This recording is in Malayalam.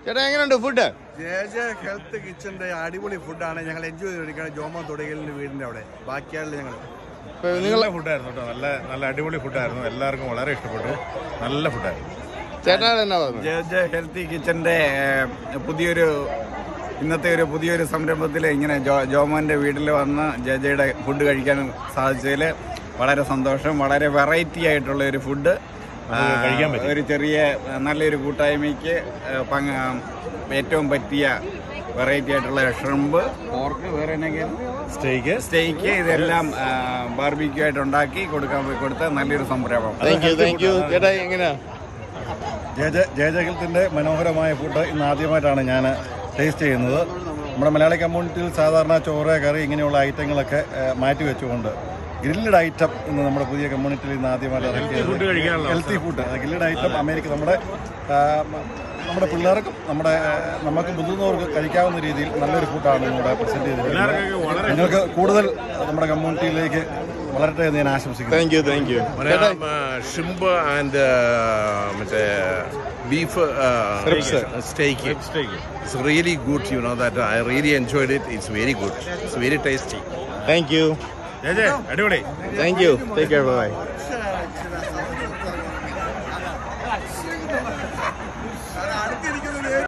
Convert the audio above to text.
ചേട്ടാ എങ്ങനെയുണ്ട് ഫുഡ് ജെ ജെ ഹെൽത്ത് കിച്ചന്റെ അടിപൊളി ഫുഡാണ് ഞങ്ങൾ എൻജോയ് ചെയ്തിരിക്കുകയാണ് ജോമ തൊടികലിന്റെ വീടിന്റെ അവിടെ ബാക്കിയാളിൽ ഞങ്ങൾ നിങ്ങൾ നല്ല ഫുഡായിരുന്നു കേട്ടോ നല്ല നല്ല അടിപൊളി ഫുഡായിരുന്നു എല്ലാവർക്കും വളരെ ഇഷ്ടപ്പെട്ടു നല്ല ഫുഡായിരുന്നു ചേട്ടാ എന്നാ പറഞ്ഞു ജെ ജെ ഹെൽത്തി കിച്ചന്റെ ഏഹ്, പുതിയൊരു ഇന്നത്തെ ഒരു പുതിയൊരു സംരംഭത്തിൽ ഇങ്ങനെ ജോ ജോമോന്റെ വീട്ടിൽ വന്ന് ജെ ജെയുടെ ഫുഡ് കഴിക്കാൻ സാധിച്ചതിൽ വളരെ സന്തോഷം വളരെ വെറൈറ്റി ആയിട്ടുള്ള ഒരു ഫുഡ് നമുക്ക് കഴിക്കാൻ പറ്റി. ഒരു ചെറിയ ഏഹ്, നല്ലൊരു കൂട്ടായ്മയ്ക്ക് ഏഹ്, പങ്ക് ഏറ്റവും പറ്റിയ വെറൈറ്റി ആയിട്ടുള്ള ഷ്രിമ്പ് പോർക്ക് വേറെ എന്തെങ്കിലും സ്റ്റേക്ക് സ്റ്റേക്ക് ഇതെല്ലാം ബാർബിക്യൂ ആയിട്ട് ഉണ്ടാക്കി കൊടുക്കാൻ പോയി കൊടുത്ത നല്ലൊരു സംരംഭം താങ്ക് യു താങ്ക് യു ചേട്ടാ എങ്ങനെയാ ജയ ജയജഗലത്തിന്റെ മനോഹരമായ ഫുഡ് ഇന്ന് ആദ്യമായിട്ടാണ് ഞാൻ ടേസ്റ്റ് ചെയ്യുന്നത് നമ്മുടെ മലയാളി കമ്മ്യൂണിറ്റിയിൽ സാധാരണ ചോറ് കറി ഇങ്ങനെയുള്ള ഐറ്റങ്ങളൊക്കെ ഏഹ്, മാറ്റി വെച്ചുകൊണ്ട് ഗ്രില്ലഡ് ഐറ്റം ഇന്ന് നമ്മുടെ പുതിയ കമ്മ്യൂണിറ്റിയിൽ ഇന്ന് ആദ്യമായിട്ട് ഫുഡ് കഴിക്കാനുള്ള healthy food grilled item America നമ്മുടെ ആ, നമ്മുടെ പിള്ളേർക്കും നമ്മുടെ നമുക്ക് മുതിർന്നവർക്ക് കഴിക്കാവുന്ന രീതിയിൽ നല്ലൊരു ഫുഡാണ് ഇവിടെ പ്രസന്റ് ചെയ്തിരിക്കുന്നത് നിങ്ങൾക്ക് കൂടുതൽ നമ്മുടെ കമ്മ്യൂണിറ്റിയിലേക്ക് വളരട്ടെ എന്ന് ഞാൻ ആശംസിക്കുന്നു താങ്ക് യു താങ്ക് യു ചേട്ടാ ഷിംബ് ആൻഡ് മറ്റേ beef steak it's really good you know that I really enjoyed it it's very good it's very tasty thank you ജയ ജയ അടിപൊളി thank you take care by